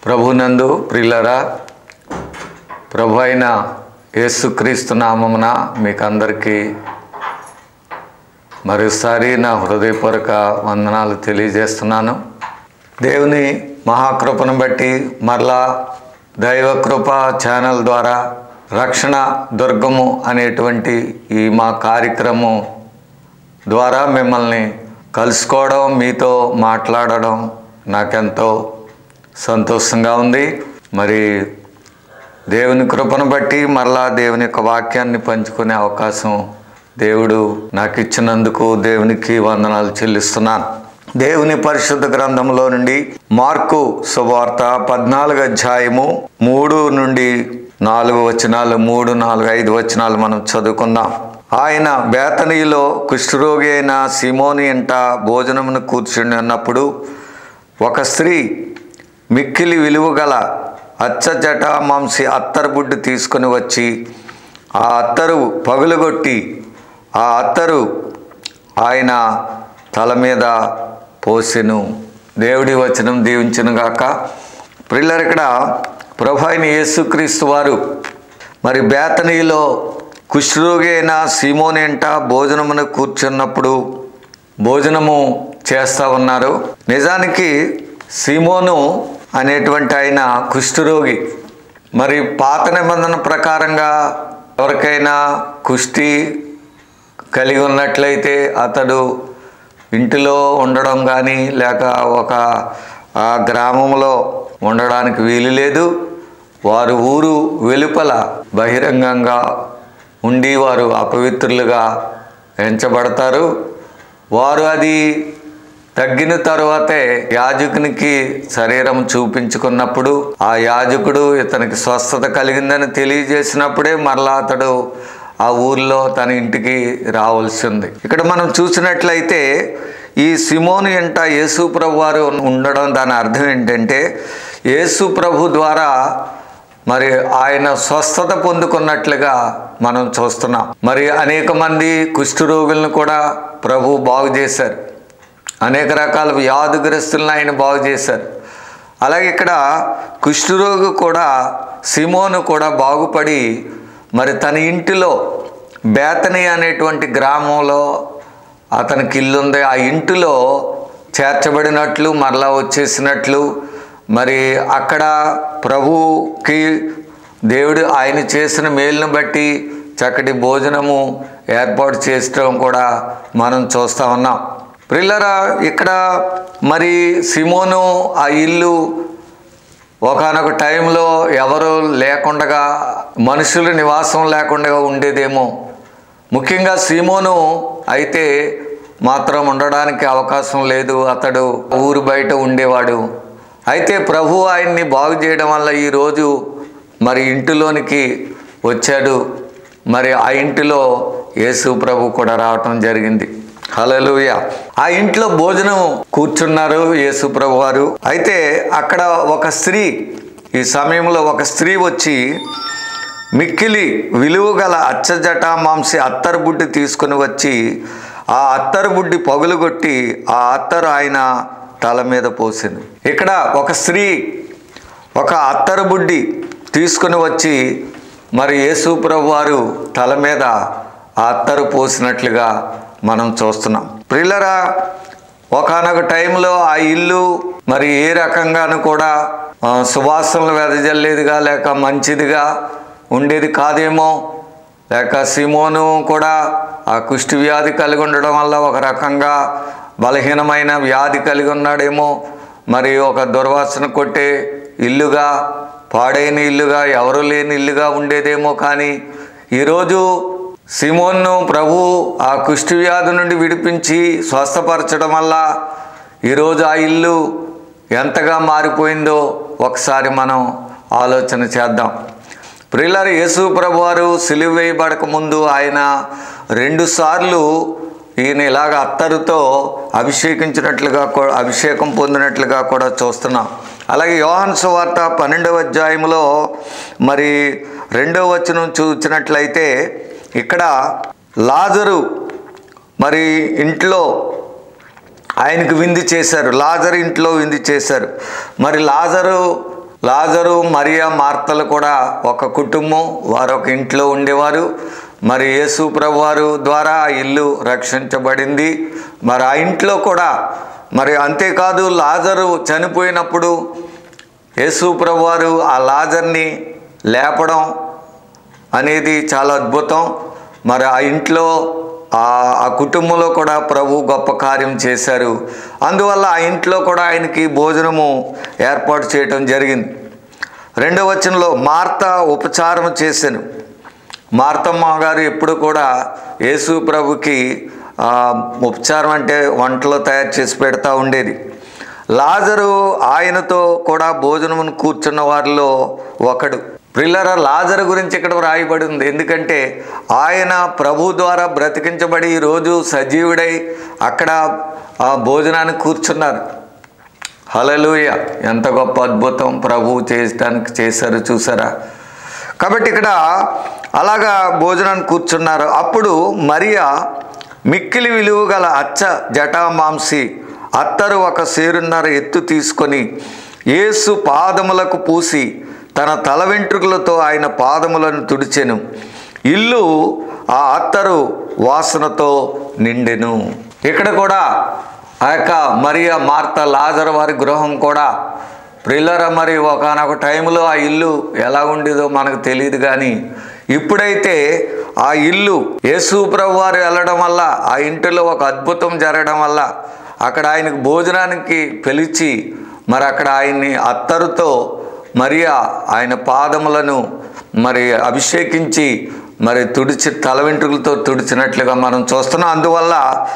ప్రభునందు ప్రిల్లరా ప్రభు అయిన యేసుక్రీస్తు నామమున మీకు అందరికీ మరోసారి నా హృదయపూర్వక వందనాలు తెలియజేస్తున్నాను దేవుని మహాకృపను బట్టి మరలా దైవ కృప ఛానల్ ద్వారా రక్షణ దుర్గము అనేటువంటి ఈ మా కార్యక్రమం ద్వారా మిమ్మల్ని కలుసుకోవడం మీతో మాట్లాడడం నాకెంతో సంతోషంగా ఉంది మరి దేవుని కృపను బట్టి మరలా దేవుని యొక్క వాక్యాన్ని పంచుకునే అవకాశం దేవుడు నాకు ఇచ్చినందుకు దేవునికి వందనాలు చెల్లిస్తున్నాను దేవుని పరిశుద్ధ గ్రంథంలో నుండి మార్కు సువార్త పద్నాలుగు అధ్యాయము మూడు నుండి నాలుగు వచనాలు మూడు నాలుగు ఐదు వచనాలు మనం చదువుకుందాం ఆయన బేతనీలో కుష్ఠరోగి అయిన సిమోని ఇంట భోజనమును కూర్చుని ఉన్నప్పుడు ఒక స్త్రీ మిక్కిలి విలువ గల అచ్చ జటామాంసి అత్తరు బుడ్డు తీసుకుని వచ్చి ఆ అత్తరు పగులుగొట్టి ఆ అత్తరు ఆయన తల మీద పోసెను దేవుడి వచనం దీవించును గాక ప్రిల్లర్ ఇక్కడ ప్రభు అయిన యేసుక్రీస్తు వారు మరి బేతనీలో కుష్ఠరోగి అయిన సీమోనేంట భోజనమును కూర్చున్నప్పుడు భోజనము చేస్తూ ఉన్నారు నిజానికి సీమోను అనేటువంటి ఆయన కుష్ఠరోగి మరి పాత నిబంధన ప్రకారంగా ఎవరికైనా కుష్టి కలిగి ఉన్నట్లయితే అతడు ఇంటిలో ఉండడం కానీ లేక ఒక ఆ గ్రామంలో ఉండడానికి వీలు లేదు వారు ఊరు వెలుపల బహిరంగంగా ఉండి వారు అపవిత్రులుగా ఎంచబడతారు వారు అది తగ్గిన తరువాతే యాజకునికి శరీరం చూపించుకున్నప్పుడు ఆ యాజకుడు ఇతనికి స్వస్థత కలిగిందని తెలియజేసినప్పుడే మరలా అతడు ఆ ఊర్లో తన ఇంటికి రావాల్సి ఉంది ఇక్కడ మనం చూసినట్లయితే ఈ సిమోను ఎంట యేసు ప్రభు వారు ఉండడం దాని అర్థం ఏంటంటే యేసు ప్రభు ద్వారా మరి ఆయన స్వస్థత పొందుకున్నట్లుగా మనం చూస్తున్నాం మరి అనేక మంది కుష్ఠరోగులను కూడా ప్రభు బాగు చేశారు అనేక రకాల వ్యాధిగ్రస్తులను ఆయన బాగు చేశారు అలాగే ఇక్కడ కుష్ఠరోగి కూడా సిమోను కూడా బాగుపడి మరి తన ఇంటిలో బేతని అనేటువంటి గ్రామంలో అతనికి ఇల్లు ఉంది ఆ ఇంటిలో చేర్చబడినట్లు మరలా వచ్చేసినట్లు మరి అక్కడ ప్రభుకి దేవుడు ఆయన చేసిన మేలును బట్టి చక్కటి భోజనము ఏర్పాటు చేయడం కూడా మనం చూస్తూ ఉన్నాం ప్రిల్లరా ఇక్కడ మరి సిమోను ఆ ఇల్లు ఒకనొక టైంలో ఎవరు లేకుండా మనుషులు నివాసం లేకుండా ఉండేదేమో ముఖ్యంగా సీమోను అయితే మాత్రం ఉండడానికి అవకాశం లేదు అతడు ఊరు బయట ఉండేవాడు అయితే ప్రభు ఆయన్ని బాగు చేయడం వల్ల ఈరోజు మరి ఇంటిలోనికి వచ్చాడు మరి ఆ ఇంటిలో యేసు ప్రభు కూడా రావటం జరిగింది హలలుయ ఆ ఇంట్లో భోజనం కూర్చున్నారు యేసు ప్రభు వారు అయితే అక్కడ ఒక స్త్రీ ఈ సమయంలో ఒక స్త్రీ వచ్చి మిక్కిలి విలువ గల అచ్చజట మాంసి అత్తరు బుడ్డి తీసుకుని వచ్చి ఆ అత్తరు బుడ్డి పగులుగొట్టి ఆ అత్తరు ఆయన తల మీద పోసింది ఇక్కడ ఒక స్త్రీ ఒక అత్తరు బుడ్డి తీసుకుని వచ్చి మరి యేసు ప్రభు వారు తల మీద ఆ అత్తరు పోసినట్లుగా మనం చూస్తున్నాం ప్రిల్లరా ఒకనొక టైంలో ఆ ఇల్లు మరి ఏ రకంగాను కూడా ఆ, సువాసనలు వెదజల్లేదిగా లేక మంచిదిగా ఉండేది కాదేమో లేక సిమోను కూడా ఆ కుష్టి వ్యాధి కలిగి ఉండడం వల్ల ఒక రకంగా బలహీనమైన వ్యాధి కలిగి ఉన్నాడేమో మరి ఒక దుర్వాసన కొట్టే ఇల్లుగా పాడైన ఇల్లుగా ఎవరు లేని ఇల్లుగా ఉండేదేమో కానీ ఈరోజు సిమోన్ను ప్రభు ఆ కుష్టి వ్యాధి నుండి విడిపించి స్వస్థపరచడం వల్ల ఈరోజు ఆ ఇల్లు ఎంతగా మారిపోయిందో ఒకసారి మనం ఆలోచన చేద్దాం ప్రిల్లర్ యేసు ప్రభు వారు సిలువ వేయబడక ముందు ఆయన రెండుసార్లు ఈయన ఇలాగ అత్తరుతో అభిషేకించినట్లుగా కూ- అభిషేకం పొందినట్లుగా కూడా చూస్తున్నాం అలాగే యోహాన్ సువార్త పన్నెండవ అధ్యాయంలో మరి రెండవ వచనం చూసినట్లయితే ఇక్కడ లాజరు మరి ఇంట్లో ఆయనకు విందు చేశారు లాజరు ఇంట్లో విందు చేశారు మరి లాజరు లాజరు మరియా మార్తలు కూడా ఒక కుటుంబం వారు ఒక ఇంట్లో ఉండేవారు మరి యేసు ప్రభు వారు ద్వారా ఆ ఇల్లు రక్షించబడింది మరి ఆ ఇంట్లో కూడా మరి అంతేకాదు లాజరు చనిపోయినప్పుడు యేసు ప్రభు వారు ఆ లాజర్ని లేపడం అనేది చాలా అద్భుతం మరి ఆ ఇంట్లో ఆ ఆ కుటుంబంలో కూడా ప్రభు గొప్ప కార్యం చేశారు అందువల్ల ఆ ఇంట్లో కూడా ఆయనకి భోజనము ఏర్పాటు చేయటం జరిగింది రెండవ వచనంలో మార్త ఉపచారం చేశాను మార్తమ్మ గారు ఎప్పుడు కూడా యేసు ప్రభుకి ఆ, ఉపచారం అంటే వంటలో తయారు చేసి పెడతా ఉండేది లాజరు ఆయనతో కూడా భోజనమును కూర్చున్న వారిలో ఒకడు ప్రిల్లర లాజరు గురించి ఇక్కడ వ్రాయబడి ఉంది ఎందుకంటే ఆయన ప్రభు ద్వారా బ్రతికించబడి ఈరోజు సజీవుడై అక్కడ ఆ భోజనానికి కూర్చున్నారు హలలుయ ఎంత గొప్ప అద్భుతం ప్రభు చేయడానికి చేశారు చూసారా కాబట్టి ఇక్కడ అలాగా భోజనానికి కూర్చున్నారు అప్పుడు మరియా మిక్కిలి విలువ గల అచ్చ జటామాంసి అత్తరు ఒక సేరున్నర ఎత్తు తీసుకొని యేసు పాదములకు పూసి తన తల వెంట్రుకలతో ఆయన పాదములను తుడిచెను ఇల్లు ఆ అత్తరు వాసనతో నిండెను ఇక్కడ కూడా ఆ యొక్క మరియా మార్త లాజర్ వారి గృహం కూడా ప్రిల్లర మరి ఒకనొక టైంలో ఆ ఇల్లు ఎలా ఉండేదో మనకు తెలియదు కానీ ఇప్పుడైతే ఆ ఇల్లు యేసు ప్రభు వారు వెళ్ళడం వల్ల ఆ ఇంటిలో ఒక అద్భుతం జరగడం వల్ల అక్కడ ఆయనకు భోజనానికి పిలిచి మరి అక్కడ ఆయన్ని అత్తరుతో మరియా ఆయన పాదములను మరి అభిషేకించి మరి తుడిచి తల వెంట్రుకలతో తుడిచినట్లుగా మనం చూస్తున్నాం అందువల్ల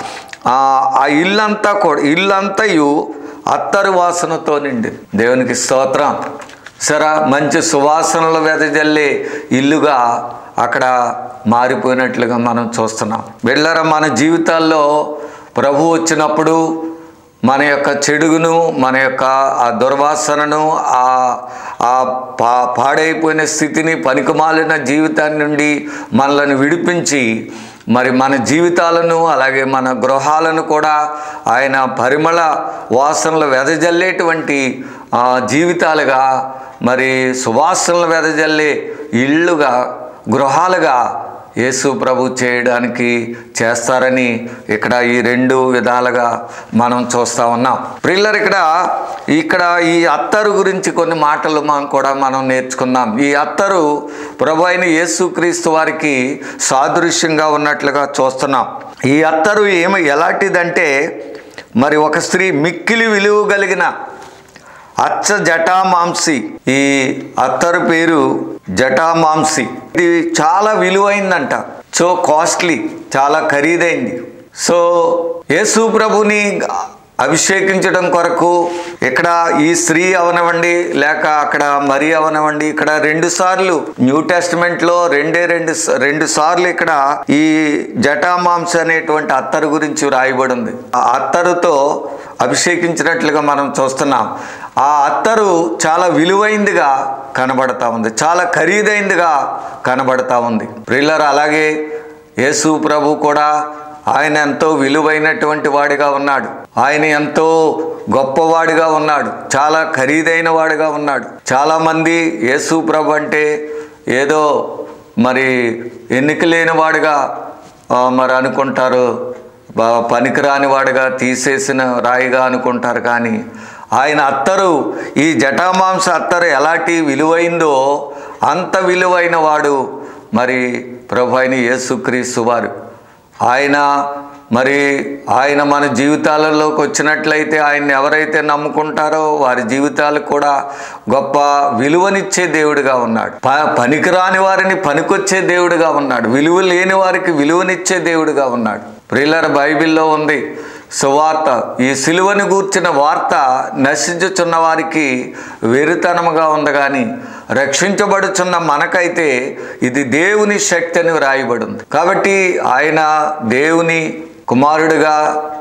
ఆ ఆ ఇల్లంతా కూడా ఇల్లంతయు అత్తరు వాసనతో నిండి దేవునికి స్తోత్రం సరే మంచి సువాసనలు వెదజల్లే ఇల్లుగా అక్కడ మారిపోయినట్లుగా మనం చూస్తున్నాం వెళ్ళరా మన జీవితాల్లో ప్రభు వచ్చినప్పుడు మన యొక్క చెడుగును మన యొక్క ఆ దుర్వాసనను ఆ ఆ పా పాడైపోయిన స్థితిని పనికిమాలిన జీవితాన్ని నుండి మనలను విడిపించి మరి మన జీవితాలను అలాగే మన గృహాలను కూడా ఆయన పరిమళ వాసనలు వెదజల్లేటువంటి ఆ, జీవితాలుగా మరి సువాసనలు వెదజల్లే ఇళ్ళుగా గృహాలుగా యేసు ప్రభు చేయడానికి చేస్తారని ఇక్కడ ఈ రెండు విధాలుగా మనం చూస్తూ ఉన్నాం ప్రిల్లర్ ఇక్కడ ఇక్కడ ఈ అత్తరు గురించి కొన్ని మాటలు మనం కూడా మనం నేర్చుకుందాం ఈ అత్తరు ప్రభు అయిన యేసుక్రీస్తు వారికి సాదృశ్యంగా ఉన్నట్లుగా చూస్తున్నాం ఈ అత్తరు ఏమి ఎలాంటిదంటే మరి ఒక స్త్రీ మిక్కిలి విలువ కలిగిన అచ్చ జటామాంసి ఈ అత్తరు పేరు జటామాంసి ఇది చాలా విలువైందంట సో కాస్ట్లీ చాలా ఖరీదైంది సో యేసు ప్రభుని అభిషేకించడం కొరకు ఇక్కడ ఈ స్త్రీ అవనవండి లేక అక్కడ మరి అవనవండి ఇక్కడ రెండు సార్లు న్యూ టెస్టిమెంట్ లో రెండే రెండు స- రెండు సార్లు ఇక్కడ ఈ జటామాంస అనేటువంటి అత్తరు గురించి రాయబడి ఉంది ఆ అత్తరుతో అభిషేకించినట్లుగా మనం చూస్తున్నాం ఆ అత్తరు చాలా విలువైందిగా కనబడతా ఉంది చాలా ఖరీదైందిగా కనబడతా ఉంది ప్రిల్లర్ అలాగే యేసు ప్రభు కూడా ఆయన ఎంతో విలువైనటువంటి వాడిగా ఉన్నాడు ఆయన ఎంతో గొప్పవాడిగా ఉన్నాడు చాలా ఖరీదైన వాడిగా ఉన్నాడు చాలామంది యేసు ప్రభు అంటే ఏదో మరి ఎన్నిక లేని వాడిగా ఆ, మరి అనుకుంటారు బా- పనికిరాని వాడిగా తీసేసిన రాయిగా అనుకుంటారు కానీ ఆయన అత్తరు ఈ జటామాంస అత్తరు ఎలాంటి విలువైందో అంత విలువైన వాడు మరి ప్రభు అయిన యేసుక్రీస్తు వారు ఆయన మరి ఆయన మన జీవితాలలోకి వచ్చినట్లయితే ఆయన్ని ఎవరైతే నమ్ముకుంటారో వారి జీవితాలకు కూడా గొప్ప విలువనిచ్చే దేవుడిగా ఉన్నాడు ప పనికిరాని వారిని పనికొచ్చే దేవుడిగా ఉన్నాడు విలువ లేని వారికి విలువనిచ్చే దేవుడిగా ఉన్నాడు ప్రిల్లర్ బైబిల్లో ఉంది సువార్త ఈ సిలువని గూర్చిన వార్త నశించుచున్న వారికి వెరితనముగా ఉంది కానీ రక్షించబడుచున్న మనకైతే ఇది దేవుని శక్తి అని వ్రాయబడి ఉంది కాబట్టి ఆయన దేవుని కుమారుడిగా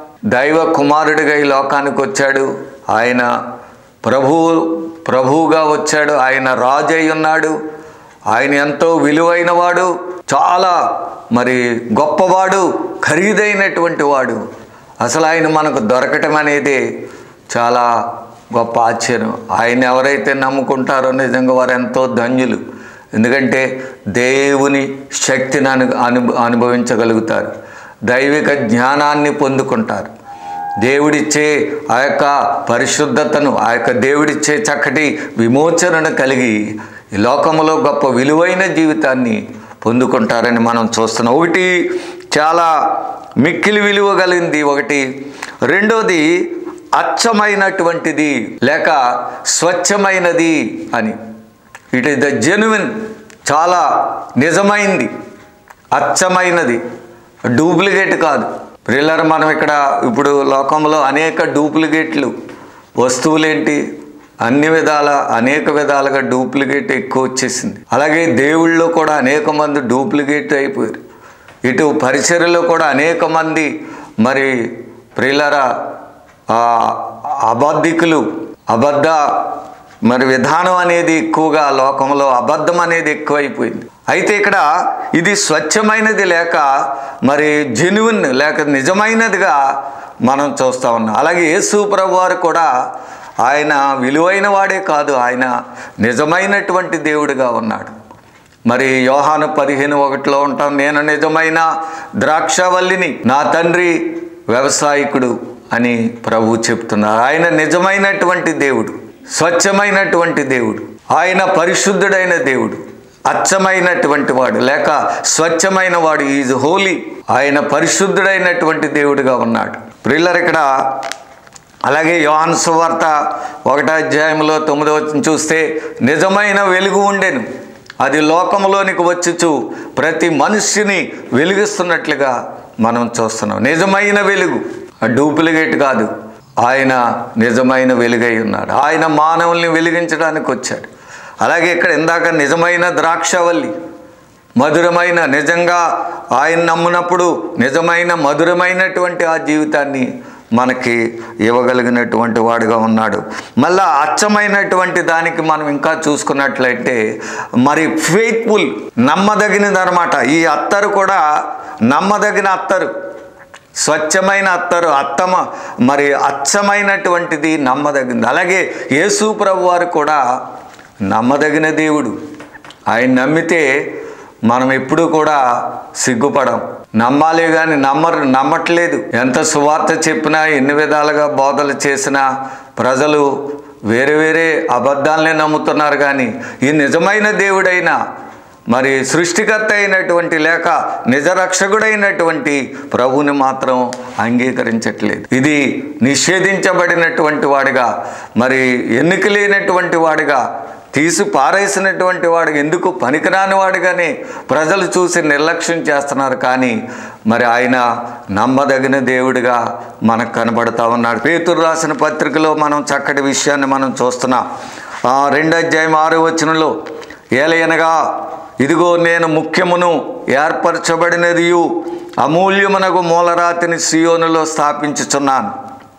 దైవ కుమారుడిగా ఈ లోకానికి వచ్చాడు ఆయన ప్రభువు ప్రభువుగా వచ్చాడు ఆయన రాజు అయి ఉన్నాడు ఆయన ఎంతో విలువైన వాడు చాలా మరి గొప్పవాడు ఖరీదైనటువంటి వాడు అసలు ఆయన మనకు దొరకటం అనేది చాలా గొప్ప ఆశ్చర్యం ఆయన ఎవరైతే నమ్ముకుంటారో నిజంగా వారు ఎంతో ధన్యులు ఎందుకంటే దేవుని శక్తిని అను అను అనుభవించగలుగుతారు దైవిక జ్ఞానాన్ని పొందుకుంటారు దేవుడిచ్చే ఆ యొక్క పరిశుద్ధతను ఆ యొక్క దేవుడిచ్చే చక్కటి విమోచనను కలిగి ఈ లోకంలో గొప్ప విలువైన జీవితాన్ని పొందుకుంటారని మనం చూస్తున్నాం ఒకటి చాలా మిక్కిలి విలువ కలిగింది ఒకటి రెండోది అచ్చమైనటువంటిది లేక స్వచ్ఛమైనది అని ఇట్ ఈస్ ద జెన్యున్ చాలా నిజమైంది అచ్చమైనది డూప్లికేట్ కాదు ప్రిల్లర్ మనం ఇక్కడ ఇప్పుడు లోకంలో అనేక డూప్లికేట్లు వస్తువులేంటి అన్ని విధాల అనేక విధాలుగా డూప్లికేట్ ఎక్కువ వచ్చేసింది అలాగే దేవుళ్ళలో కూడా అనేక మంది డూప్లికేట్ అయిపోయారు ఇటు పరిచర్యలో కూడా అనేక మంది మరి ప్రిల్లరా ఆ అబద్ధికులు అబద్ధ మరి విధానం అనేది ఎక్కువగా లోకంలో అబద్ధం అనేది ఎక్కువైపోయింది అయితే ఇక్కడ ఇది స్వచ్ఛమైనది లేక మరి జెన్యున్ లేక నిజమైనదిగా మనం చూస్తూ ఉన్నాం అలాగే యేసు ప్రభు వారు కూడా ఆయన విలువైన వాడే కాదు ఆయన నిజమైనటువంటి దేవుడిగా ఉన్నాడు మరి యోహాను పదిహేను ఒకటిలో ఉంటాం నేను నిజమైన ద్రాక్షవల్లిని నా తండ్రి వ్యవసాయకుడు అని ప్రభు చెప్తున్నారు ఆయన నిజమైనటువంటి దేవుడు స్వచ్ఛమైనటువంటి దేవుడు ఆయన పరిశుద్ధుడైన దేవుడు అచ్చమైనటువంటి వాడు లేక స్వచ్ఛమైన వాడు ఈజ్ హోలీ ఆయన పరిశుద్ధుడైనటువంటి దేవుడిగా ఉన్నాడు ప్రిల్లర్ ఇక్కడ అలాగే యోహాను సువార్త ఒకటో అధ్యాయంలో తొమ్మిదో వచనం చూస్తే నిజమైన వెలుగు ఉండెను అది లోకంలోనికి వచ్చుచు ప్రతి మనుష్యుని వెలిగిస్తున్నట్లుగా మనం చూస్తున్నాం నిజమైన వెలుగు డూప్లికేట్ కాదు ఆయన నిజమైన వెలుగై ఉన్నాడు ఆయన మానవుల్ని వెలిగించడానికి వచ్చాడు అలాగే ఇక్కడ ఇందాక నిజమైన ద్రాక్షవల్లి మధురమైన నిజంగా ఆయన నమ్మునప్పుడు నిజమైన మధురమైనటువంటి ఆ జీవితాన్ని మనకి ఇవ్వగలిగినటువంటి వాడుగా ఉన్నాడు మళ్ళా అచ్చమైనటువంటి దానికి మనం ఇంకా చూసుకున్నట్లయితే మరి ఫెయిత్ఫుల్ నమ్మదగినది అనమాట ఈ అత్తరు కూడా నమ్మదగిన అత్తరు స్వచ్ఛమైన అత్తరు అత్తమ మరి అచ్చమైనటువంటిది నమ్మదగింది అలాగే యేసు ప్రభు వారు కూడా నమ్మదగిన దేవుడు ఆయన నమ్మితే మనం ఎప్పుడూ కూడా సిగ్గుపడం నమ్మాలి కానీ నమ్మరు నమ్మట్లేదు ఎంత సువార్త చెప్పినా ఎన్ని విధాలుగా బోధలు చేసినా ప్రజలు వేరే వేరే అబద్ధాలనే నమ్ముతున్నారు కానీ ఈ నిజమైన దేవుడైనా మరి సృష్టికర్త అయినటువంటి లేక నిజరక్షకుడైనటువంటి ప్రభువుని మాత్రం అంగీకరించట్లేదు ఇది నిషేధించబడినటువంటి వాడిగా మరి ఎన్నిక లేనటువంటి వాడిగా తీసి పారేసినటువంటి వాడు ఎందుకు పనికిరాని వాడిగానే ప్రజలు చూసి నిర్లక్ష్యం చేస్తున్నారు కానీ మరి ఆయన నమ్మదగిన దేవుడిగా మనకు కనబడతా ఉన్నాడు పేతురు రాసిన పత్రికలో మనం చక్కటి విషయాన్ని మనం చూస్తున్నాం ఆ, రెండో అధ్యాయం ఆరో వచనంలో ఏలయనగా ఇదిగో నేను ముఖ్యమును ఏర్పరచబడినదియు అమూల్యమునకు మూలరాతిని సియోనులో స్థాపించుచున్నాను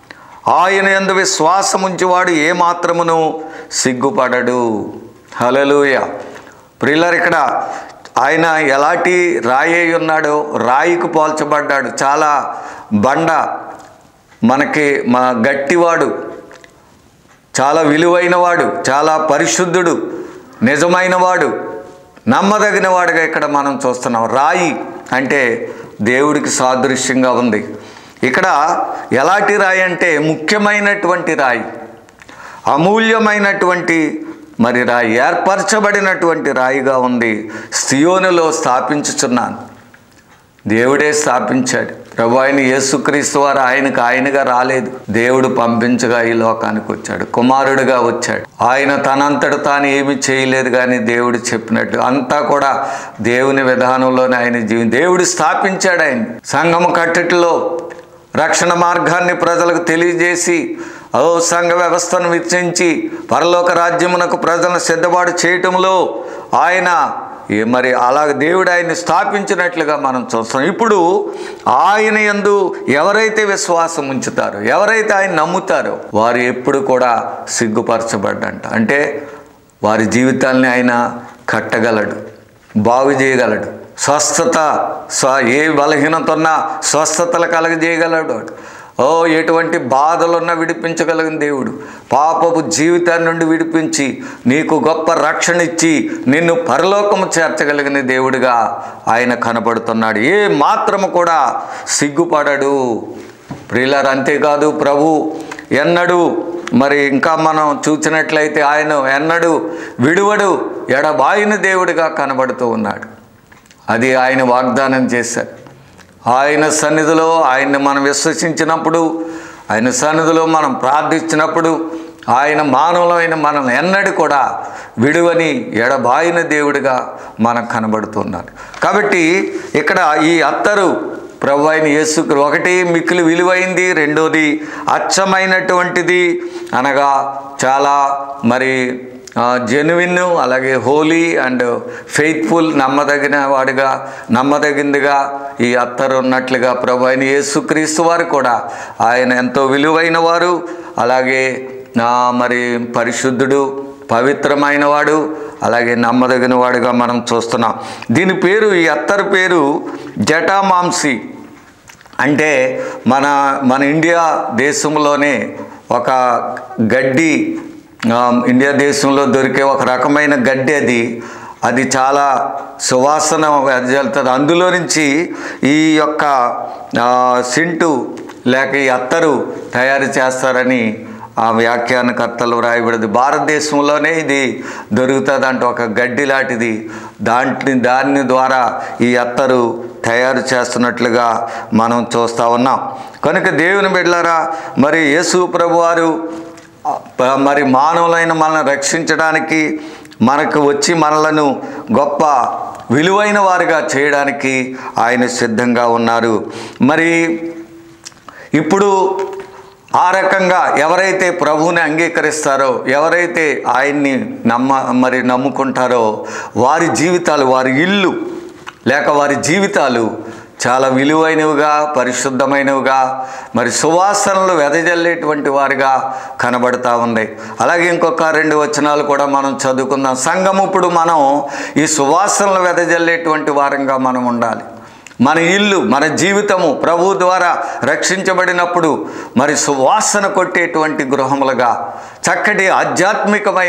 ఆయన ఎందు విశ్వాసముంచువాడు ఏమాత్రమును సిగ్గుపడడు హలలుయ ప్రిల్లర్ ఇక్కడ ఆయన ఎలాంటి రాయి అయి ఉన్నాడో రాయికి పోల్చబడ్డాడు చాలా బండ మనకి మా గట్టివాడు చాలా విలువైనవాడు చాలా పరిశుద్ధుడు నిజమైనవాడు నమ్మదగిన వాడుగా ఇక్కడ మనం చూస్తున్నాం రాయి అంటే దేవుడికి సాదృశ్యంగా ఉంది ఇక్కడ ఎలాంటి రాయి అంటే ముఖ్యమైనటువంటి రాయి అమూల్యమైనటువంటి మరి రాయి ఏర్పరచబడినటువంటి రాయిగా ఉంది సియోనులో స్థాపించుచున్నాను దేవుడే స్థాపించాడు ప్రభు ఆయన యేసుక్రీస్తు వారు ఆయనకు ఆయనగా రాలేదు దేవుడు పంపించగా ఈ లోకానికి వచ్చాడు కుమారుడిగా వచ్చాడు ఆయన తనంతట తాను ఏమి చేయలేదు కానీ దేవుడు చెప్పినట్టు అంతా కూడా దేవుని విధానంలోనే ఆయన జీవి దేవుడు స్థాపించాడు ఆయన సంఘం కట్టటిలో రక్షణ మార్గాన్ని ప్రజలకు తెలియజేసి ఓ సంఘ వ్యవస్థను విచ్చించి పరలోక రాజ్యమునకు ప్రజలను సిద్ధపాటు చేయటంలో ఆయన ఏ మరి అలా దేవుడు ఆయన్ని స్థాపించినట్లుగా మనం చూస్తాం ఇప్పుడు ఆయన యందు ఎవరైతే విశ్వాసం ఉంచుతారో ఎవరైతే ఆయన నమ్ముతారో వారు ఎప్పుడు కూడా సిగ్గుపరచబడ్డంట అంటే వారి జీవితాల్ని ఆయన కట్టగలడు బాగు చేయగలడు స్వస్థత స్వ ఏ బలహీనత ఉన్నా స్వస్థతలు కలగజేయగలడు ఓ ఎటువంటి బాధలున్నా విడిపించగలిగిన దేవుడు పాపపు జీవితాన్ని నుండి విడిపించి నీకు గొప్ప రక్షణ ఇచ్చి నిన్ను పరలోకము చేర్చగలిగిన దేవుడిగా ఆయన కనబడుతున్నాడు ఏ మాత్రము కూడా సిగ్గుపడడు ప్రియులారు అంతేకాదు ప్రభు ఎన్నడూ మరి ఇంకా మనం చూసినట్లయితే ఆయన ఎన్నడూ విడువడు ఎడబాయిన దేవుడిగా కనబడుతూ ఉన్నాడు అది ఆయన వాగ్దానం చేశారు ఆయన సన్నిధిలో ఆయన్ని మనం విశ్వసించినప్పుడు ఆయన సన్నిధిలో మనం ప్రార్థించినప్పుడు ఆయన మానవులమైన మనం ఎన్నడూ కూడా విడువని ఎడబాయిన దేవుడిగా మనకు కనబడుతున్నారు కాబట్టి ఇక్కడ ఈ అత్తరు ప్రభు అయిన యేసుకు ఒకటి మిక్కిలి విలువైంది రెండోది అచ్చమైనటువంటిది అనగా చాలా మరి జెన్యున్ అలాగే హోలీ అండ్ ఫెయిత్ఫుల్ నమ్మదగిన వాడిగా నమ్మదగిందిగా ఈ అత్తరు ఉన్నట్లుగా ప్రభు అయిన యేసుక్రీస్తు వారు కూడా ఆయన ఎంతో విలువైన వారు అలాగే ఆ, మరి పరిశుద్ధుడు పవిత్రమైన వాడు అలాగే నమ్మదగిన వాడుగా మనం చూస్తున్నాం దీని పేరు ఈ అత్తరు పేరు జటామాంసి అంటే మన మన ఇండియా దేశంలోనే ఒక గడ్డి ఆ, ఇండియా దేశంలో దొరికే ఒక రకమైన గడ్డి అది అది చాలా సువాసన వెదజల్లుతుంది అందులో నుంచి ఈ యొక్క ఆ, సింటు లేక ఈ అత్తరు తయారు చేస్తారని ఆ వ్యాఖ్యానకర్తలు వ్రాయబడింది భారతదేశంలోనే ఇది దొరుకుతుంది అంటే ఒక గడ్డి లాంటిది దాంట్ని దాని ద్వారా ఈ అత్తరు తయారు చేస్తున్నట్లుగా మనం చూస్తూ ఉన్నాం కనుక దేవుని బిడ్డలారా మరి యేసు ప్రభువారు ఆ, మరి మానవులైన మనల్ని రక్షించడానికి మనకు వచ్చి మనలను గొప్ప విలువైన వారిగా చేయడానికి ఆయన సిద్ధంగా ఉన్నారు మరి ఇప్పుడు ఆ రకంగా ఎవరైతే ప్రభువుని అంగీకరిస్తారో ఎవరైతే ఆయన్ని నమ్మ మరి నమ్ముకుంటారో వారి జీవితాలు వారి ఇల్లు లేక వారి జీవితాలు చాలా విలువైనవిగా పరిశుద్ధమైనవిగా మరి సువాసనలు వెదజల్లేటువంటి వారిగా కనబడతా ఉంది అలాగే ఇంకొక రెండు వచనాలు కూడా మనం చదువుకుందాం సంఘం ఇప్పుడు మనం ఈ సువాసనలు వెదజల్లేటువంటి వారంగా మనం ఉండాలి మన ఇల్లు మన జీవితము ప్రభు ద్వారా రక్షించబడినప్పుడు మరి సువాసన కొట్టేటువంటి గృహములుగా చక్కటి ఆధ్యాత్మికమైన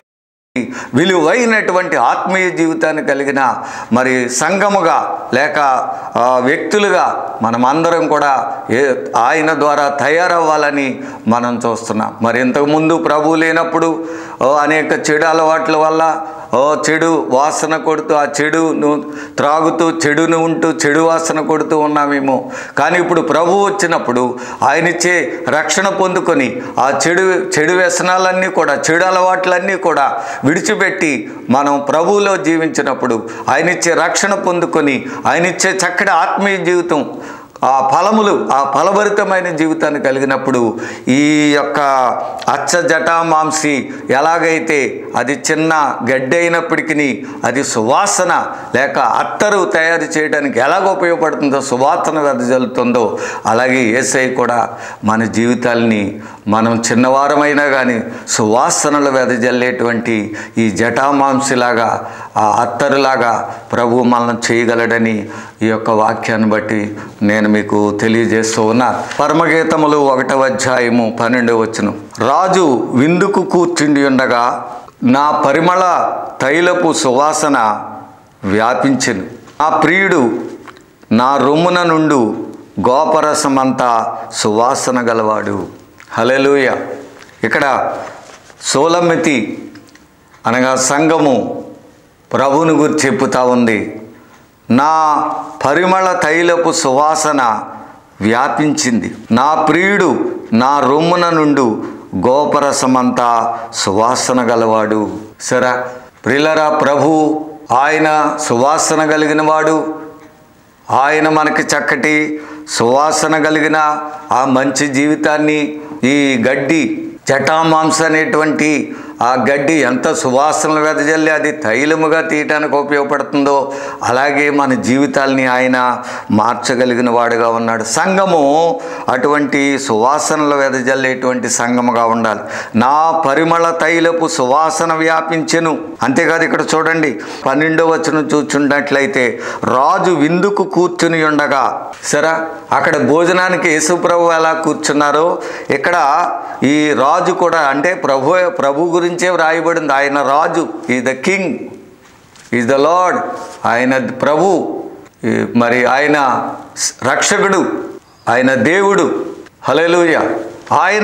విలువైనటువంటి ఆత్మీయ జీవితాన్ని కలిగిన మరి సంఘముగా లేక ఆ, వ్యక్తులుగా మనమందరం కూడా ఏ ఆయన ద్వారా తయారవ్వాలని మనం చూస్తున్నాం మరి ఇంతకుముందు ప్రభు లేనప్పుడు ఓ, అనేక చెడు అలవాట్ల వల్ల ఓ చెడు వాసన కొడుతూ ఆ చెడును త్రాగుతూ చెడును ఉంటూ చెడు వాసన కొడుతూ ఉన్నామేమో కానీ ఇప్పుడు ప్రభు వచ్చినప్పుడు ఆయన ఇచ్చే రక్షణ పొందుకొని ఆ చెడు చెడు వ్యసనాలన్నీ కూడా చెడు అలవాట్లన్నీ కూడా విడిచిపెట్టి మనం ప్రభువులో జీవించినప్పుడు ఆయన ఇచ్చే రక్షణ పొందుకొని ఆయన ఇచ్చే చక్కటి ఆత్మీయ జీవితం ఆ ఫలములు ఆ ఫలభరితమైన జీవితాన్ని కలిగినప్పుడు ఈ యొక్క అచ్చ జటామాంసి ఎలాగైతే అది చిన్న గడ్డి అయినప్పటికీ అది సువాసన లేక అత్తరు తయారు చేయడానికి ఎలాగ ఉపయోగపడుతుందో సువాసన వెదజల్లుతుందో అలాగే ఏసై కూడా మన జీవితాల్ని మనం చిన్నవారమైనా కానీ సువాసనలు వెదజల్లేటువంటి ఈ జటామాంసిలాగా ఆ అత్తరులాగా ప్రభు మనల్ని చేయగలడని ఈ యొక్క వాక్యాన్ని బట్టి నేను మీకు తెలియజేస్తూ ఉన్నా పరమగీతములు ఒకటవ అధ్యాయము పన్నెండు వచ్చును రాజు విందుకు కూర్చుండి ఉండగా నా పరిమళ తైలపు సువాసన వ్యాపించెను నా ప్రియుడు నా రొమ్మున నుండు గోపరసమంతా సువాసన గలవాడు హలెలూయ ఇక్కడ సోలమితి అనగా సంఘము ప్రభువుని గురించి చెప్పుతా ఉంది నా పరిమళ తైలపు సువాసన వ్యాపించింది నా ప్రియుడు నా రొమ్మున నుండు గోపరసమంతా సువాసన గలవాడు సరా ప్రిలరా ప్రభు ఆయన సువాసన కలిగిన వాడు ఆయన మనకి చక్కటి సువాసన కలిగిన ఆ మంచి జీవితాన్ని ఈ గడ్డి జటామాంస అనేటువంటి ఆ గడ్డి ఎంత సువాసనలు వెదజల్లి అది తైలముగా తీయటానికి ఉపయోగపడుతుందో అలాగే మన జీవితాల్ని ఆయన మార్చగలిగిన వాడుగా ఉన్నాడు సంఘము అటువంటి సువాసనలు వెదజల్లేటువంటి సంఘముగా ఉండాలి నా పరిమళ తైలపు సువాసన వ్యాపించెను అంతేకాదు ఇక్కడ చూడండి పన్నెండో వచనం చూచున్నట్లయితే రాజు విందుకు కూర్చుని ఉండగా సరే అక్కడ భోజనానికి యేసుప్రభు ఎలా కూర్చున్నారో ఇక్కడ ఈ రాజు కూడా అంటే ప్రభు ప్రభు గురించే వ్రాయబడింది ఆయన రాజు ఈ the king is the lord ఆయన ప్రభు ఈ మరి ఆయన రక్షకుడు ఆయన దేవుడు హల్లెలూయ ఆయన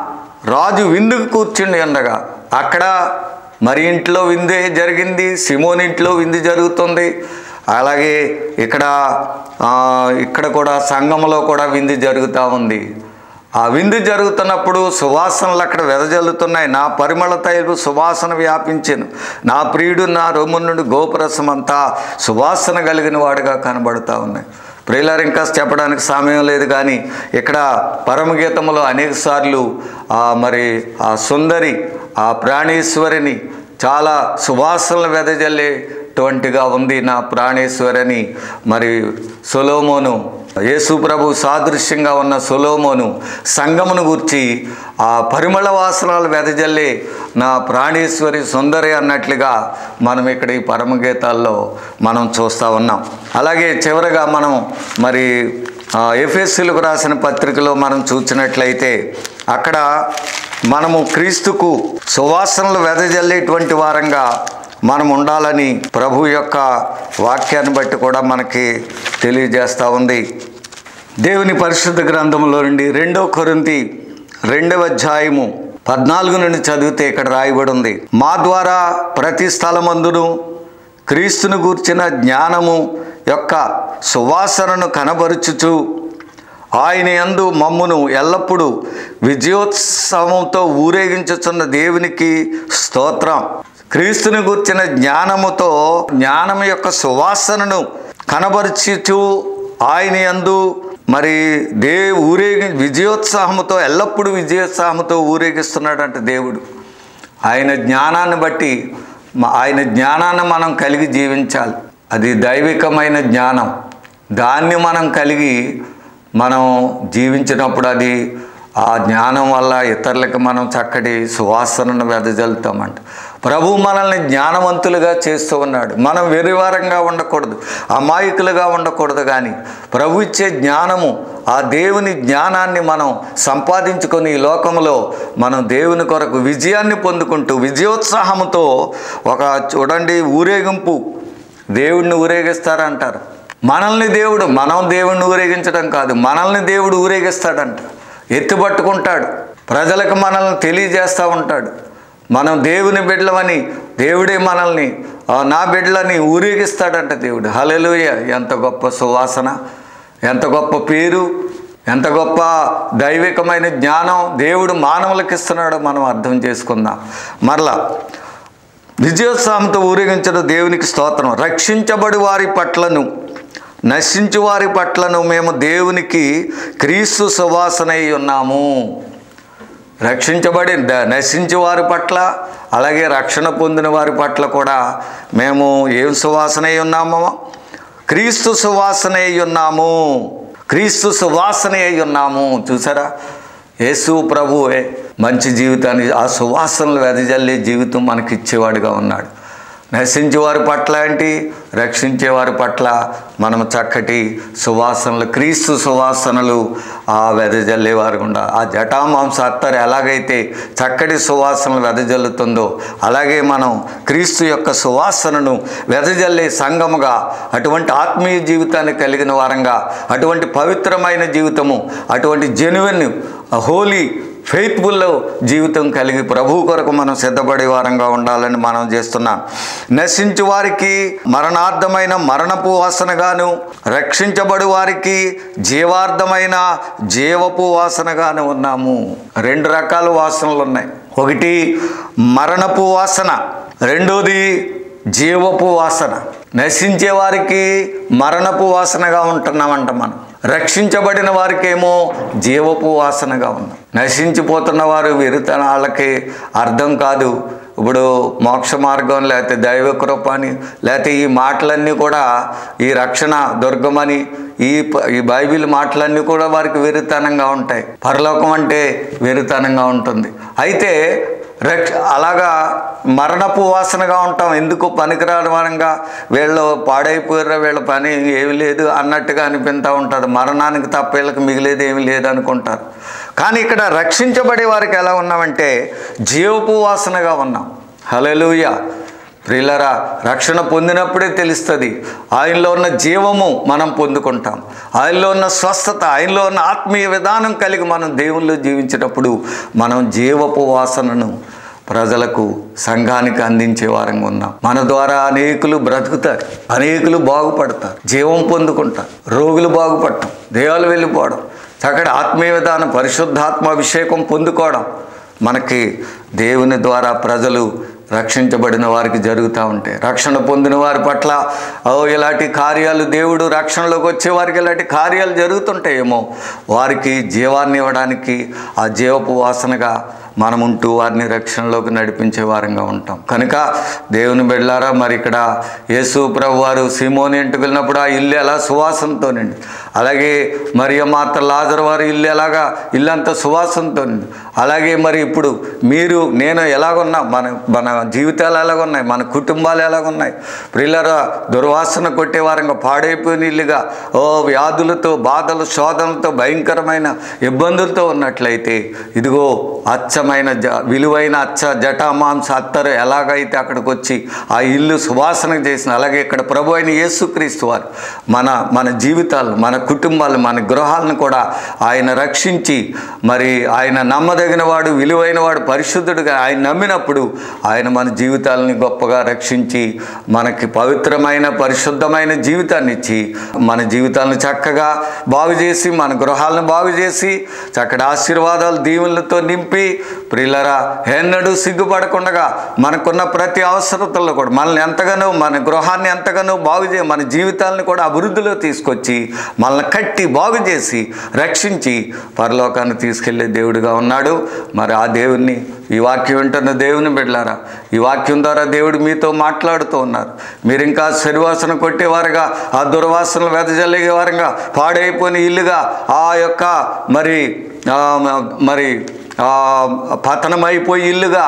రాజు విందుకు కూర్చుండి ఉండగా అక్కడ మరి ఇంట్లో విందే జరిగింది సిమోన్ ఇంట్లో విందు జరుగుతుంది అలాగే ఇక్కడ ఆ, ఇక్కడ కూడా సంఘంలో కూడా విందు జరుగుతూ ఉంది ఆ విందు జరుగుతున్నప్పుడు సువాసనలు అక్కడ వెదజల్లుతున్నాయి నా పరిమళ తైలు సువాసన వ్యాపించెను నా ప్రియుడు నా రొమ్మునుడు గోపురసం అంతా సువాసన కలిగిన వాడుగా కనబడుతూ ఉన్నాయి ప్రియులారు ఇంకా చెప్పడానికి సమయం లేదు కానీ ఇక్కడ పరమగీతంలో అనేక సార్లు మరి ఆ సుందరి ఆ ప్రాణేశ్వరిని చాలా సువాసనలు వెదజల్లేటువంటిగా ఉంది నా ప్రాణేశ్వరని మరి సొలోమోను యేసు ప్రభు సాదృశ్యంగా ఉన్న సొలోమోను సంగమును గూర్చి ఆ పరిమళ వాసనాలు వెదజల్లే నా ప్రాణేశ్వరి సుందరి అన్నట్లుగా మనం ఇక్కడ ఈ పరమగీతాల్లో మనం చూస్తూ ఉన్నాం అలాగే చివరగా మనం మరి ఎఫ్ఎస్సీలకు రాసిన పత్రికలో మనం చూసినట్లయితే అక్కడ మనము క్రీస్తుకు సువాసనలు వెదజల్లేటువంటి వారంగా మనం ఉండాలని ప్రభు యొక్క వాక్యాన్ని బట్టి కూడా మనకి తెలియజేస్తూ ఉంది దేవుని పరిశుద్ధ గ్రంథంలో నుండి రెండో కొరింతి రెండవ అధ్యాయము పద్నాలుగు నుండి చదివితే ఇక్కడ రాయబడి ఉంది మా ద్వారా ప్రతి స్థలమందును క్రీస్తును గూర్చిన జ్ఞానము యొక్క సువాసనను కనబరుచుచు ఆయన యందు మమ్మును ఎల్లప్పుడూ విజయోత్సవంతో ఊరేగించుచున్న దేవునికి స్తోత్రం క్రీస్తుని గూర్చిన జ్ఞానముతో జ్ఞానం యొక్క సువాసనను కనబరుచుచు ఆయన యందు మరి దే ఊరేగి విజయోత్సాహముతో ఎల్లప్పుడూ విజయోత్సాహముతో ఊరేగిస్తున్నాడంట దేవుడు ఆయన జ్ఞానాన్ని బట్టి మ- ఆయన జ్ఞానాన్ని మనం కలిగి జీవించాలి అది దైవికమైన జ్ఞానం దాన్ని మనం కలిగి మనం జీవించినప్పుడు అది ఆ జ్ఞానం వల్ల ఇతరులకు మనం చక్కటి సువాసనను వెదజల్లుతామంట ప్రభు మనల్ని జ్ఞానవంతులుగా చేస్తూ ఉన్నాడు మనం వెరివారంగా ఉండకూడదు అమాయకులుగా ఉండకూడదు కానీ ప్రభు ఇచ్చే జ్ఞానము ఆ దేవుని జ్ఞానాన్ని మనం సంపాదించుకొని ఈ లోకంలో మనం దేవుని కొరకు విజయాన్ని పొందుకుంటూ విజయోత్సాహంతో ఒక చూడండి ఊరేగింపు దేవుడిని ఊరేగిస్తారంటారు మనల్ని దేవుడు మనం దేవుడిని ఊరేగించడం కాదు మనల్ని దేవుడు ఊరేగిస్తాడంట ఎత్తుపట్టుకుంటాడు ప్రజలకు మనల్ని తెలియజేస్తూ ఉంటాడు మనం దేవుని బిడ్డలమని దేవుడే మనల్ని ఆ, నా బిడ్డలని ఊరేగిస్తాడంట దేవుడు హల్లెలూయ ఎంత గొప్ప సువాసన ఎంత గొప్ప పేరు ఎంత గొప్ప దైవికమైన జ్ఞానం దేవుడు మానవులకు ఇస్తున్నాడో మనం అర్థం చేసుకుందాం మరలా విజయోత్సాహంతో ఊరేగించడం దేవునికి స్తోత్రం రక్షించబడి వారి పట్లను నశించు వారి పట్లను మేము దేవునికి క్రీస్తు సువాసనై ఉన్నాము రక్షించబడి ద- నశించే వారి పట్ల అలాగే రక్షణ పొందిన వారి పట్ల కూడా మేము ఏం సువాసనై ఉన్నామో క్రీస్తు సువాసన అయి ఉన్నాము క్రీస్తు సువాసన అయి ఉన్నాము చూసారా యేసు ప్రభువే మంచి జీవితాన్ని ఆ సువాసనలు వెదజల్లే జీవితం మనకి ఇచ్చేవాడుగా ఉన్నాడు నశించే వారి పట్ల ఏంటి రక్షించే వారి పట్ల మనం చక్కటి సువాసనలు క్రీస్తు సువాసనలు ఆ వెదజల్లేవారు గుండా ఆ జటామాంస అత్తరు ఎలాగైతే చక్కటి సువాసనలు వెదజల్లుతుందో అలాగే మనం క్రీస్తు యొక్క సువాసనను వెదజల్లే సంఘముగా అటువంటి ఆత్మీయ జీవితాన్ని కలిగిన వారంగా అటువంటి పవిత్రమైన జీవితము అటువంటి జెన్యున్ హోలీ ఫెయిత్ఫుల్ జీవితం కలిగి ప్రభు కొరకు మనం సిద్ధపడే వారంగా ఉండాలని మనం చేస్తున్నాం నశించు వారికి మరణార్థమైన మరణపు వాసనగాను రక్షించబడి వారికి జీవార్థమైన జీవపు వాసనగాను ఉన్నాము రెండు రకాల వాసనలు ఉన్నాయి ఒకటి మరణపు వాసన రెండోది జీవపు వాసన నశించే వారికి మరణపు వాసనగా ఉంటున్నామంట మనం రక్షించబడిన వారికేమో జీవపు వాసనగా ఉన్నాం నశించిపోతున్న వారు వెరుతన వాళ్ళకి అర్థం కాదు ఇప్పుడు మోక్ష మార్గం లేకపోతే దైవ కృప అని లేకపోతే ఈ మాటలన్నీ కూడా ఈ రక్షణ దుర్గమని ఈ ప- ఈ బైబిల్ మాటలన్నీ కూడా వారికి వెరితనంగా ఉంటాయి పరలోకం అంటే వెరితనంగా ఉంటుంది అయితే రక్ష అలాగా మరణపు వాసనగా ఉంటాం ఎందుకు పనికిరాని వారంగా వీళ్ళు పాడైపోయారా వీళ్ళ పని ఏమి లేదు అన్నట్టుగా అనిపిస్తూ ఉంటుంది మరణానికి తప్ప వీళ్ళకి మిగిలేదు ఏమి లేదు అనుకుంటారు కానీ ఇక్కడ రక్షించబడే వారికి ఎలా ఉన్నామంటే జీవపు వాసనగా ఉన్నాం హలెలూయ ప్రియులరా రక్షణ పొందినప్పుడే తెలుస్తుంది ఆయనలో ఉన్న జీవము మనం పొందుకుంటాం ఆయనలో ఉన్న స్వస్థత ఆయనలో ఉన్న ఆత్మీయ విధానం కలిగి మనం దేవుల్లో జీవించేటప్పుడు మనం జీవపు వాసనను ప్రజలకు సంఘానికి అందించే వారంగా ఉన్నాం మన ద్వారా అనేకులు బ్రతుకుతారు అనేకులు బాగుపడతారు జీవం పొందుకుంటారు రోగులు బాగుపడటం దేవాలు వెళ్ళిపోవడం చక్కటి ఆత్మీయ విధానం పరిశుద్ధాత్మ అభిషేకం పొందుకోవడం మనకి దేవుని ద్వారా ప్రజలు రక్షించబడిన వారికి జరుగుతూ ఉంటాయి రక్షణ పొందిన వారి పట్ల ఓ ఇలాంటి కార్యాలు దేవుడు రక్షణలోకి వచ్చే వారికి ఇలాంటి కార్యాలు జరుగుతుంటాయేమో వారికి జీవాన్ని ఇవ్వడానికి ఆ జీవపు వాసనగా మనం ఉంటూ వారిని రక్షణలోకి నడిపించే వారంగా ఉంటాం కనుక దేవుని బిడ్డలారా మరి ఇక్కడ యేసు ప్రభు వారు సిమోని ఇంటికి వెళ్ళినప్పుడు ఆ ఇల్లు ఎలా సువాసనతో నిండి అలాగే మరి మాత లాజర్ వారి ఇల్లు ఎలాగా ఇల్లంతా సువాసనతో నిండి అలాగే మరి ఇప్పుడు మీరు నేను ఎలాగున్నా మన మన జీవితాలు ఎలాగున్నాయి మన కుటుంబాలు ఎలాగున్నాయి ప్రిల్లరా దుర్వాసన కొట్టే వారంగా పాడైపోయిన ఇల్లుగా ఓ వ్యాధులతో బాధలు శోధనలతో భయంకరమైన ఇబ్బందులతో ఉన్నట్లయితే ఇదిగో అచ్చమైన జ విలువైన అచ్చ జటామాంస అత్తరు ఎలాగైతే అక్కడికి వచ్చి ఆ ఇల్లు సువాసన చేసిన అలాగే ఇక్కడ ప్రభు అయిన యేసుక్రీస్తు వారు మన మన జీవితాలను మన కుటుంబాలను మన గృహాలను కూడా ఆయన రక్షించి మరి ఆయన నమ్మదగిన వాడు విలువైన వాడు పరిశుద్ధుడుగా ఆయన నమ్మినప్పుడు ఆయన మన జీవితాలని గొప్పగా రక్షించి మనకి పవిత్రమైన పరిశుద్ధమైన జీవితాన్ని ఇచ్చి మన జీవితాలను చక్కగా బాగు చేసి మన గృహాలను బాగు చేసి చక్కటి ఆశీర్వాదాలు దీవులతో నింపి ప్రియులరా ఎన్నడూ సిగ్గుపడకుండా మనకున్న ప్రతి అవసరతల్లో కూడా మనల్ని ఎంతగానో మన గృహాన్ని ఎంతగానో బాగు చేయ మన జీవితాలను కూడా అభివృద్ధిలో తీసుకొచ్చి మనల్ని కట్టి బాగు చేసి రక్షించి పరలోకాన్ని తీసుకెళ్లే దేవుడిగా ఉన్నాడు మరి ఆ దేవుణ్ణి ఈ వాక్యం వింటున్న దేవుని బిడ్డలారా ఈ వాక్యం ద్వారా దేవుడు మీతో మాట్లాడుతూ ఉన్నారు మీరు ఇంకా శరివాసన కొట్టేవారుగా ఆ దుర్వాసనలు వెదజల్లిగే వారుగా పాడైపోయిన ఇల్లుగా ఆ యొక్క మరి ఆ, మరి ఆ, పతనమైపోయి ఇల్లుగా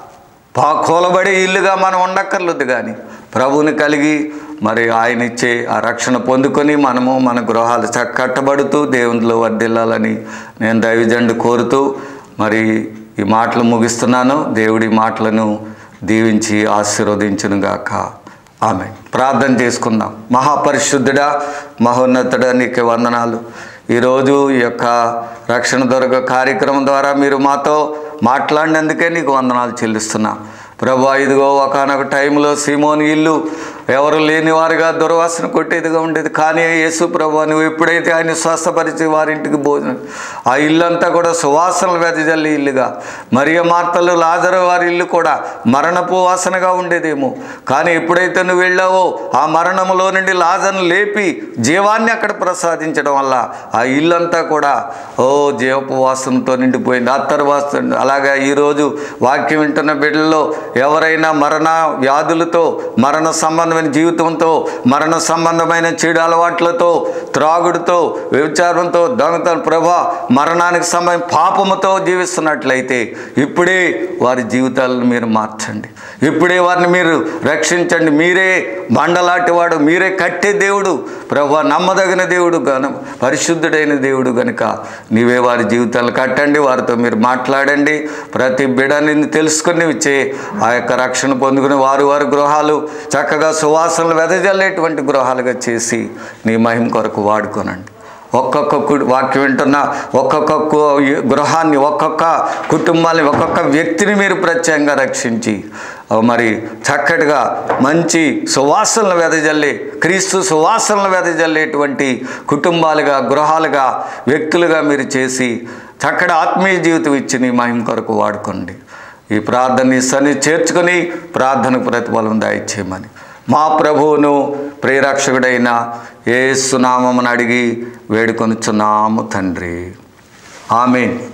పా కూలబడే ఇల్లుగా మనం ఉండక్కర్లేదు కానీ ప్రభువుని కలిగి మరి ఆయన ఇచ్చే ఆ రక్షణ పొందుకొని మనము మన గృహాలు చక్క కట్టబడుతూ దేవునిలో వర్దిల్లాలని నేను దైవజండు కోరుతూ మరి ఈ మాటలు ముగిస్తున్నాను దేవుడి మాటలను దీవించి ఆశీర్వదించునుగాక ఆమె ప్రార్థన చేసుకుందాం మహాపరిశుద్ధుడా మహోన్నతుడా నీకే వందనాలు ఈరోజు ఈ యొక్క రక్షణ దొరక కార్యక్రమం ద్వారా మీరు మాతో మాట్లాడినందుకే నీకు వందనాలు చెల్లిస్తున్నా ప్రభా ఇదిగో ఒకనొక టైంలో సీమోని ఇల్లు ఎవరు లేని వారుగా దుర్వాసన కొట్టేదిగా ఉండేది కానీ యేసు ప్రభు నువ్వు ఎప్పుడైతే ఆయన స్వస్థపరిచి వారింటికి భోజనం ఆ ఇల్లంతా కూడా సువాసనలు వెదజల్లి ఇల్లుగా మరియ మార్తలు లాజరు వారి ఇల్లు కూడా మరణపు వాసనగా ఉండేదేమో కానీ ఎప్పుడైతే నువ్వు వెళ్ళావో ఆ మరణములో నుండి లాజర్ను లేపి జీవాన్ని అక్కడ ప్రసాదించడం వల్ల ఆ ఇల్లంతా కూడా ఓ జీవపు వాసనతో నిండిపోయింది అత్తరు వాసన అలాగా ఈరోజు వాక్యం వింటున్న బిడ్డల్లో ఎవరైనా మరణ వ్యాధులతో మరణ సంబంధమైన జీవితంతో మరణ సంబంధమైన చెడు అలవాట్లతో త్రాగుడుతో వ్యభిచారంతో దొంగతనం ప్రభా మరణానికి సంబంధం పాపముతో జీవిస్తున్నట్లయితే ఇప్పుడే వారి జీవితాలను మీరు మార్చండి ఇప్పుడే వారిని మీరు రక్షించండి మీరే బండలాంటి వాడు మీరే కట్టే దేవుడు ప్రభా నమ్మదగిన దేవుడు గన పరిశుద్ధుడైన దేవుడు గనుక నీవే వారి జీవితాలు కట్టండి వారితో మీరు మాట్లాడండి ప్రతి బిడని తెలుసుకుని ఇచ్చే ఆ యొక్క రక్షణ పొందుకుని వారు వారి గృహాలు చక్కగా సువాసనలు వెదజల్లేటువంటి గృహాలుగా చేసి నీ మహిమ కొరకు వాడుకోనండి ఒక్కొక్క కు- వాక్యం వింటున్న ఒక్కొక్క కు- గృహాన్ని ఒక్కొక్క కుటుంబాన్ని ఒక్కొక్క వ్యక్తిని మీరు ప్రత్యేకంగా రక్షించి ఆ మరి చక్కటిగా మంచి సువాసనలు వెదజల్లి క్రీస్తు సువాసనలు వెదజల్లేటువంటి కుటుంబాలుగా గృహాలుగా వ్యక్తులుగా మీరు చేసి చక్కటి ఆత్మీయ జీవితం ఇచ్చి నీ మహిమ కొరకు వాడుకోండి ఈ ప్రార్థన సన్ని చేర్చుకొని ప్రార్థనకు ప్రతిఫలం దయచేయమని మా ప్రభువును ప్రేరక్షకుడైన ఏ సునామమును అడిగి వేడుకొనుచున్నాము తండ్రి ఆమెన్